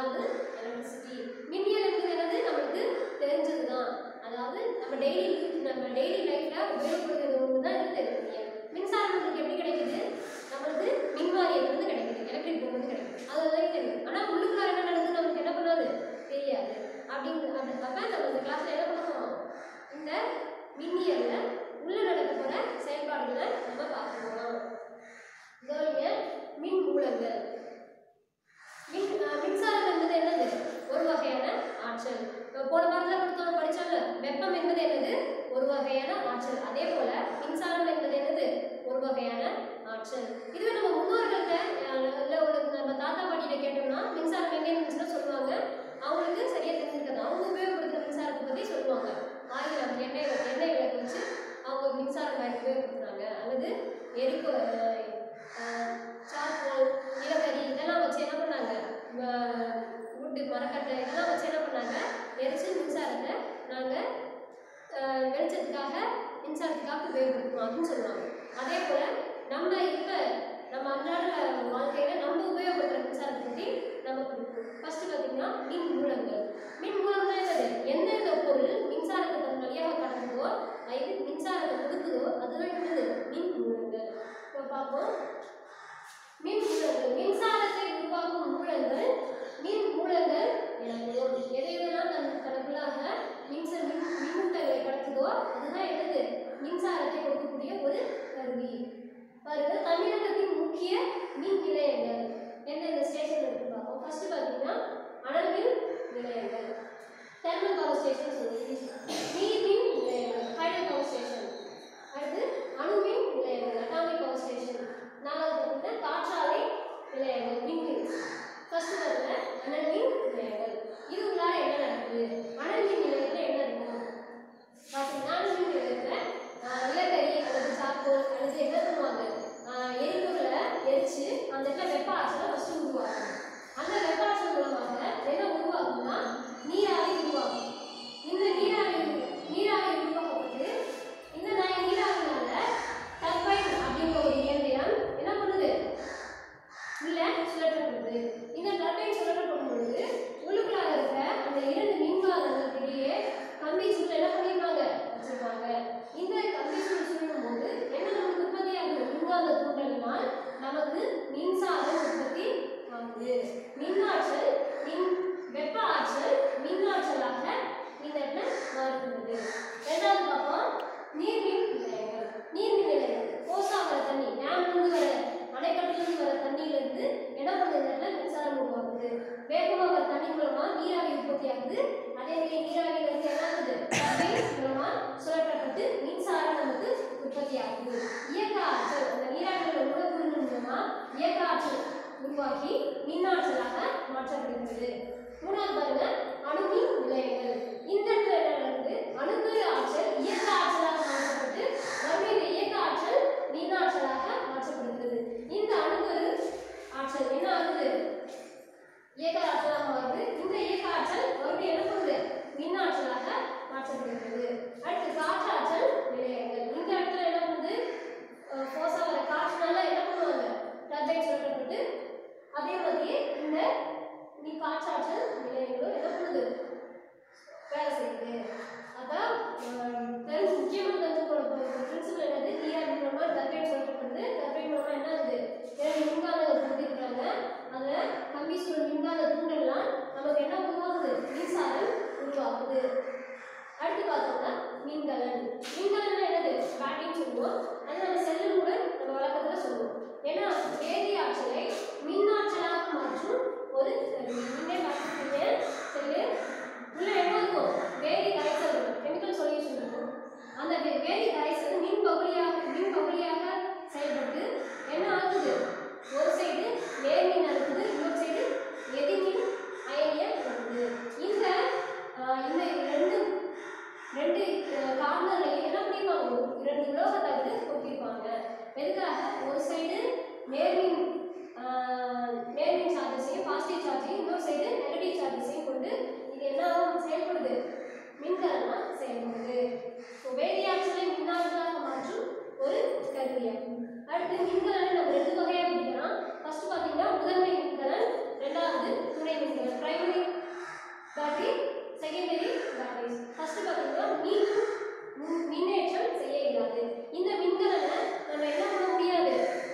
அதாவது எலக்ட்ரிசிட்டி மின்னியல் என்பது என்னது நம்மளுக்கு தெரிஞ்சது தான் அதாவது நம்ம டெய்லி நம்ம டெய்லி லைஃப்ல உபயோகப்படுகிறது ஒன்று தான் என்னது மின்னியல் மின்சாரம் நம்மளுக்கு எப்படி கிடைக்குது நம்மளுக்கு மின்வாரியத்திலிருந்து கிடைக்குது எலக்ட்ரிக் போர்டு வந்து கிடைக்குது அதுதான் தெரியும் ஆனால் உள்ளுக்குள்ள என்ன நடக்குது நமக்கு என்ன பண்ணாது தெரியாது அப்படிங்கிற அப்ப நம்ம இந்த கிளாஸ்ல என்ன பண்ணுவோம் இந்த மின்னியல்ல உள்ள நடக்க போற செயல்பாடுகளை நம்ம பார்க்க போறோம் கவனிங்க மின் மூலங்கள் மின் அஹ், மின்சாரம் என்பது என்னது ஒரு வகையான ஆற்றல் இப்ப போன வாரத்தில் படித்தோம் படிச்சோம்ல வெப்பம் என்பது என்னது ஒரு வகையான ஆற்றல் அதே போல மின்சாரம் என்பது என்னது ஒரு வகையான ஆற்றல் இதுவே நம்ம முன்னோர்கள்ட்ட அஹ், இல்ல ஒரு நம்ம தாத்தா பாட்டிகிட்ட கேட்டோம்னா மின்சாரம் எங்கே இருந்துச்சுன்னா சொல்லுவாங்க அவங்களுக்கு சரியா தெரிஞ்சிருக்காது அவங்க உபயோகப்படுத்துற மின்சாரத்தை பத்தி சொல்லுவாங்க ஆயில் அந்த எண்ணெய் எண்ணெய் விளக்கு வச்சு அவங்க மின்சாரம் வாங்கி உபயோகப்படுத்துறாங்க அல்லது எரிப்பு சார்கோல் நிலக்கரி இதெல்லாம் வச்சு என்ன பண்ணாங்க வுட்டு மரக்கட்டை இதெல்லாம் வச்சு என்ன பண்ணாங்க எரிச்சு மின்சாரத்தை நாங்கள் வெளிச்சத்துக்காக மின்சாரத்துக்காக உபயோகப்படுத்துவோம் அப்படின்னு சொல்லுவாங்க அதே போல் நம்ம இப்போ நம்ம அன்றாட வாழ்க்கையில் நம்ம உபயோகப்படுத்துகிற மின்சாரத்தை பற்றி நம்ம ஃபஸ்ட்டு பார்த்தீங்கன்னா மின் மூலங்கள் மின் மூலம்னா என்னது எந்தெந்த பொருள் மின்சாரத்தை தன் வழியாக கடந்ததோ அது மின்சாரத்தை கொடுக்குதோ அதுதான் என்னது மின் மூலங்கள் இப்போ பார்ப்போம் மின் மூலங்கள் மின்சாரத்தை உருவாக்கும் மூலங்கள் மின் மூலங்கள் எனப்படும் எதை எதெல்லாம் தன் தனக்குள்ளாக மின்ச மின் மின்னூட்டங்களை கடத்துதோ அதுதான் என்னது மின்சாரத்தை கொடுக்கக்கூடிய ஒரு கருவி பாருங்க தமிழகத்தின் முக்கிய மின் நிலையங்கள் எந்தெந்த ஸ்டேஷன் இருக்கு பார்ப்போம் ஃபர்ஸ்ட் பார்த்தீங்கன்னா அனல் மின் நிலையங்கள் தெர்மல் பவர் ஸ்டேஷன் சொல்லுவோம் நீர் மின் நிலையங்கள் ஹைட்ரோ பவர் ஸ்டேஷன் அடுத்து அணுமின் நிலையங்கள் அட்டாமிக் பவர் ஸ்டேஷன் நாலாவது பார்த்தீங்கன்னா காற்றாலை நிலையங்கள் விண்மின் ஃபர்ஸ்ட் பார்த்தீங்கன்னா அனல் மின் நிலையங்கள் இது உள்ளார என்ன நடக்குது அனல் மின் நிலையத்தில் என்ன இருக்கும் பார்த்தீங்கன்னா அனல் மின் நிலையத்தில் நிலக்கரி அல்லது சாக்கோல் அல்லது என்ன பண்ணுவாங்க ஆஹ் எரிபொருளை எரிச்சு அந்த இடத்துல வெப்ப ஆற்றலை ஃபஸ்ட்டு உருவாக்கும் அந்த வெப்ப ஆற்றல் மூலமாக என்ன உருவாகும்னா நீராவி உருவாகும் இந்த நீராவி நீராவி உருவாக்கப்பட்டு இந்த ந- நீராவினால டர்பைன் அப்படிங்கிற ஒரு இயந்திரம் என்ன பண்ணுது உள்ள சுழற்றப்படுது இந்த டர்பைன் சுழற்றப்படும் பொழுது உள்ளுக்குள்ளாக இருக்கிற அந்த இரண்டு மின்காந்தங்களுக்கு இடையே கம்பி சுருள் என்ன பண்ணிருப்பாங்க வச்சிருப்பாங்க இந்த கம்பி சுருள் சுருளும் போது என்ன நமக்கு உற்பத்தி ஆகுது மின்காந்த தூண்டலினால் நமக்கு மின்சாரம் உற்பத்தி ஆகுது மின்னாற்றல் மின் வெப்ப ஆற்றல் மின்னாற்றலாக இந்த இடத்துல மாறுகிறது ரெண்டாவது பார்ப்போம் நீர்மின் நிலையங்கள் நீர்மின் நிலையங்கள் ஓசா வர தண்ணி டேம்லேருந்து வர அணைக்கட்டிலிருந்து வர தண்ணியிலிருந்து என்ன பண்ணுது இந்த இடத்துல மின்சாரம் உருவாகுது வேகமாக வர தண்ணி மூலமா நீராவி உற்பத்தி ஆகுது அதே மாதிரி நீராவியில இருந்து என்ன ஆகுது டர்பைன் மூலமா சுழற்றப்பட்டு மின்சாரம் நமக்கு உற்பத்தி ஆகுது இயக்க ஆற்றல் அந்த நீராவியோட மூலக்கூறுகள் மூலமா இயக்க ஆற்றல் உருவாக்கி மின்னாற்றலாக மாற்றப்படுகிறது மூணாவது பாருங்க அணுமின் நிலையங்கள் இந்த இடத்துல என்ன நடக்குது அணுக்கரு ஆற்றல் இயக்க ஆற்றலாக மாற்றப்பட்டு மறுபடியும் இந்த இயக்க ஆற்றல் மின்னாற்றலாக மாற்றப்படுகிறது இந்த அணுக்கரு ஆற்றல் என்ன ஆகுது இயக்க ஆற்றலாக மாறுது இந்த இயக்க ஆற்றல் மறுபடியும் என்ன பண்ணுது மின்னாற்றலாக மாற்றப்படுகிறது அடுத்து காற்றாற்றல் நிலையங்கள் இந்த இடத்துல என்ன பண்ணுது ஃபோர்ஸாக வர காற்றுனால என்ன பண்ணுவாங்க டர்பைன் சுழற்றப்பட்டு அதே மாதிரியே இந்த நீ காற்றாற்றல் நிலையங்களும் என்ன பண்ணுது வேலை செய்யுது அதான் அஹ், தெரிஞ்சு முக்கியமாக தெரிஞ்சுக்கணும் பிரின்சிபல் என்னது நீராவி மூலமா டர்பைன் சுழற்றப்படுது டர்பைன் மூலமா என்ன ஆகுது இரண்டு மின்காந்தங்கள் கொடுத்துருக்காங்க அதில் கம்பி சுருள் மின்காந்த தூண்டல்லாம் நமக்கு என்ன உருவாகுது மின்சாரம் உருவாகுது அடுத்து பார்த்தோம்னா மின்கலன் மின்கலன் என்னது பேட்டரின்னு சொல்லுவோம் அது நம்ம செல்லு கூட நம்ம வழக்கத்தில் சொல்லுவோம் ஏன்னா வேதி ஆற்றலை மின்னாற்றலாக மாற்றும் ஒரு கருவி நீங்களே பார்த்துருக்கீங்க செல்லு உள்ள என்ன இருக்கும் வேதி கரைசல் இருக்கும் கெமிக்கல் சொல்யூஷன் இருக்கும் அந்த வே- வேதி கரைசல் மின் பகுதியாக மின் பகுதியாக செயல்பட்டு என்ன ஆகுது ஒரு சைடு நேர்மின் நடக்குது இன்னொரு சைடு எதிர்மின் அயனிய நடக்குது இந்த ஆஹ், இந்த ரெண்டு ரெண்டு கார்னர்லையும் என்ன பண்ணிருப்பாங்க இரண்டு உலோக தகடு கொட்டிருப்பாங்க எதுக்காக ஒரு சைடு நேர்மின் ஆஹ், நேர்மின் சார்ஜஸையும் பாசிட்டிவ் சார்ஜையும் இன்னொரு சைடு நெகட்டிவ் சார்ஜஸையும் கொண்டு இது என்ன பேட்டரி செகண்டரி பேட்டரிஸ் ஃபர்ஸ்ட் பார்த்தீங்கன்னா மின் மின்- மின்னேற்றம் செய்ய இயலாது இந்த மின்கலனை நம்ம என்ன பண்ண முடியாது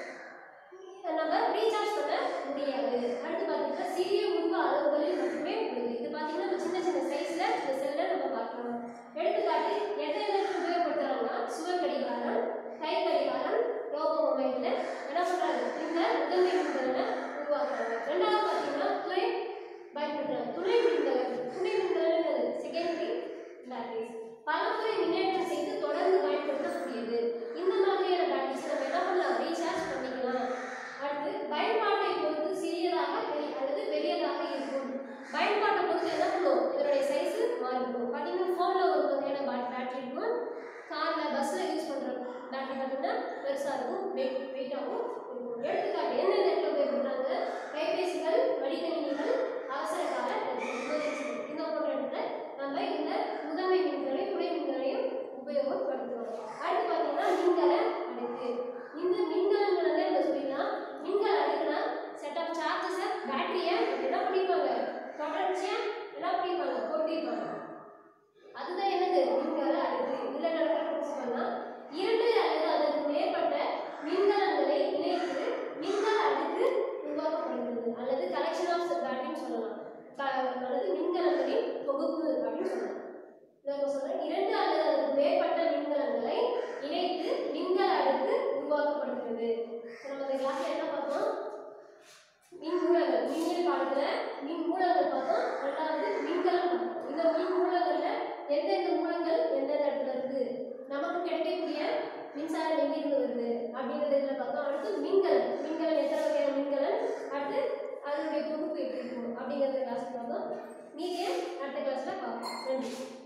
நம்ம ரீசார்ஜ் பண்ண முடியாது அடுத்து பார்த்தீங்கன்னா சிறிய உருவ அளவுகளில் மட்டுமே உள்ளது இது பார்த்தீங்கன்னா நம்ம சின்ன சின்ன சைஸ்ல இந்த செல்லை நம்ம பார்க்கலாம் எடுத்துக்காட்டு எந்த இடத்துல உபயோகப்படுத்துறாங்கன்னா சுவர் கடிகாரம் கை கடிகாரம் ரோபோ மொபைல்ல என்ன பண்றாங்க இந்த முதன்மை மின்கலனை உருவாக்குறாங்க ரெண்டாவது பார்த்தீங்கன்னா துணை பயன்படுத்துறாங்க துணை மின்கலன் துணை மின்கலன் என்னது செகண்டரி பேட்டரிஸ் பலமுறை மின்னேற்றம் செய்து தொடர்ந்து பயன்படுத்தக்கூடியது இந்த மாதிரியான பேட்டரிஸ் நம்ம என்ன பண்ணலாம் ரீசார்ஜ் பண்ணிக்கலாம் அடுத்து பயன்பாட்டை பொறுத்து சிறியதாக பெரிய- அல்லது பெரியதாக இருக்கும் பயன்பாட்டை பொறுத்து என்ன பண்ணும் இதனுடைய சைஸ் மாறிடும் பார்த்தீங்கன்னா ஃபோனில் ஒரு வகையான பேட்டரி இருக்கும் காரில் பஸ்ஸில் யூஸ் பண்ணுற பேட்டரி பார்த்தீங்கன்னா பெருசாக இருக்கும் வெயிட் வெயிட்டாகவும் இருக்கும் எடுத்துக்காட்டு எந்தெந்த இடத்துல உபயோகப்படுறாங்க கைபேசிகள் மடிக்கணினிகள் அவசர கால emergency. இந்த போன்ற இடத்துல நம்ம இந்த முதன்மை மின்களையும் துணை மின்களையும் உபயோகப்படுத்துவோம் அடுத்து பார்த்தீங்கன்னா மின்கல அடுக்கு இந்த மின்கலங்கள் வந்து நம்ம சொல்லிடலாம் மின்கல அடுக்குனா செட் ஆஃப் சார்ஜஸை பேட்டரியை என்ன பண்ணிப்பாங்க தொடர்ச்சியாக என்ன பண்ணிப்பாங்க கொட்டிப்பாங்க அதுதான் என்னது மின்கல அடுக்கு இதுல நடக்கிற பிரின்சிபல்னா இரண்டு அல்லது அதற்கு மேற்பட்ட மின்கலங்களை இணைத்து மின்கல அடுக்கு உருவாக்கப்படுகிறது அல்லது கலெக்ஷன் ஆஃப் பேட்டரின்னு சொல்லலாம் க- அல்லது மின்கலங்களின் தொகுப்பு அப்படின்னு சொல்லலாம் நான் சொல்றேன் இரண்டு அல்லது அதற்கு மேற்பட்ட மின்கலங்களை இணைத்து மின்கல அடுக்கு உருவாக்கப்படுகிறது இப்ப நம்ம இந்த கிளாஸ்ல என்ன பார்த்தோம் மின் மூலங்கள் மின்னியல் பாடத்துல மின் மூலங்கள் பார்த்தோம் ரெண்டாவது மின்கலம் பார்த்தோம் இந்த மின் மூலங்கள்ல எந்தெந்த மூலங்கள் எந்தெந்த இடத்துல இருக்கு நமக்கு கிடைக்கக்கூடிய மின்சாரம் எங்கிருந்து வருது அப்படிங்கிறது இதுல பார்த்தோம் அடுத்து மின்கலம் மின்கலம் எத்தனை வகையான மின்கலம் அடுத்து அதனுடைய தொகுப்பு எப்படி இருக்கும் அப்படிங்கிறத கிளாஸ் பார்த்தோம் மீதியை அடுத்த கிளாஸ்ல பார்ப்போம் நன்றி